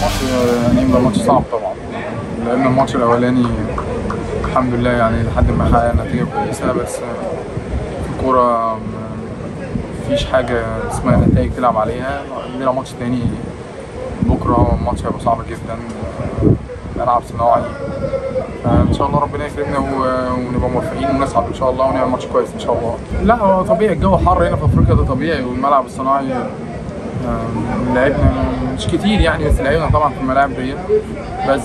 ماتش يعني ده ماتش صعب طبعا لان الماتش الاولاني الحمد لله يعني لحد ما حققنا نتيجه كويسه بس الكوره مفيش حاجه اسمها نتائج تلعب عليها عندنا ماتش تاني بكره ماتش هيبقى صعب جدا ملعب صناعي ان شاء الله ربنا يكرمنا ونبقى موفقين ونصعد ان شاء الله ونعمل ماتش كويس ان شاء الله لا هو طبيعي الجو حر هنا في افريقيا ده طبيعي والملعب الصناعي لعبنا مش كتير يعني بس لعبنا طبعا في الملاعب دي بس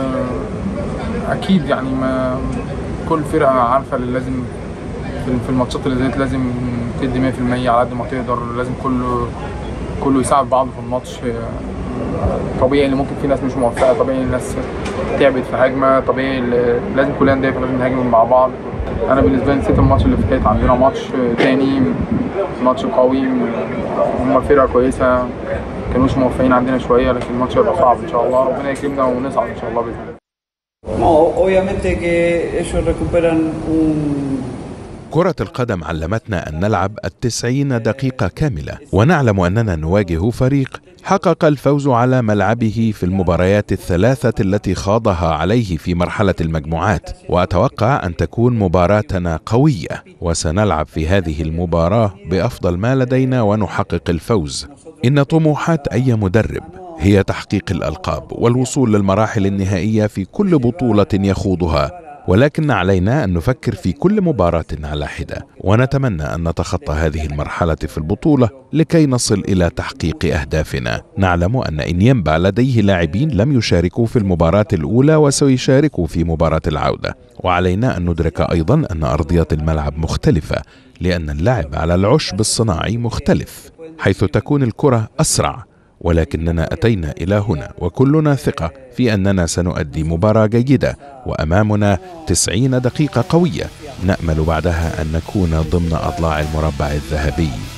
اكيد يعني ما كل فرقه عارفه اللي لازم في الماتشات اللي زيت لازم تدي 100% على قد ما تقدر لازم كله كله يساعد بعض في الماتش طبيعي ان ممكن في ناس مش موفقه طبيعي الناس تعبت في هجمه طبيعي لازم كلنا ندافع لازم نهاجم مع بعض انا بالنسبه لي نسيت الماتش اللي فات عندنا ماتش تاني ماتش قوي هم فرقه كويسه كانوش موفقين عندنا شويه لكن الماتش هيبقى صعب ان شاء الله ربنا يكرمنا ونصعد ان شاء الله باذن الله No, obviamente que ellos recuperan un كرة القدم علمتنا أن نلعب التسعين دقيقة كاملة ونعلم أننا نواجه فريق حقق الفوز على ملعبه في المباريات الثلاثة التي خاضها عليه في مرحلة المجموعات وأتوقع أن تكون مباراتنا قوية وسنلعب في هذه المباراة بأفضل ما لدينا ونحقق الفوز إن طموحات أي مدرب هي تحقيق الألقاب والوصول للمراحل النهائية في كل بطولة يخوضها ولكن علينا ان نفكر في كل مباراه على حده ونتمنى ان نتخطى هذه المرحله في البطوله لكي نصل الى تحقيق اهدافنا نعلم ان انيمبا لديه لاعبين لم يشاركوا في المباراه الاولى وسيشاركوا في مباراه العوده وعلينا ان ندرك ايضا ان ارضيه الملعب مختلفه لان اللعب على العشب الصناعي مختلف حيث تكون الكره اسرع ولكننا اتينا الى هنا وكلنا ثقه في اننا سنؤدي مباراه جيده وامامنا تسعين دقيقه قويه نامل بعدها ان نكون ضمن اضلاع المربع الذهبي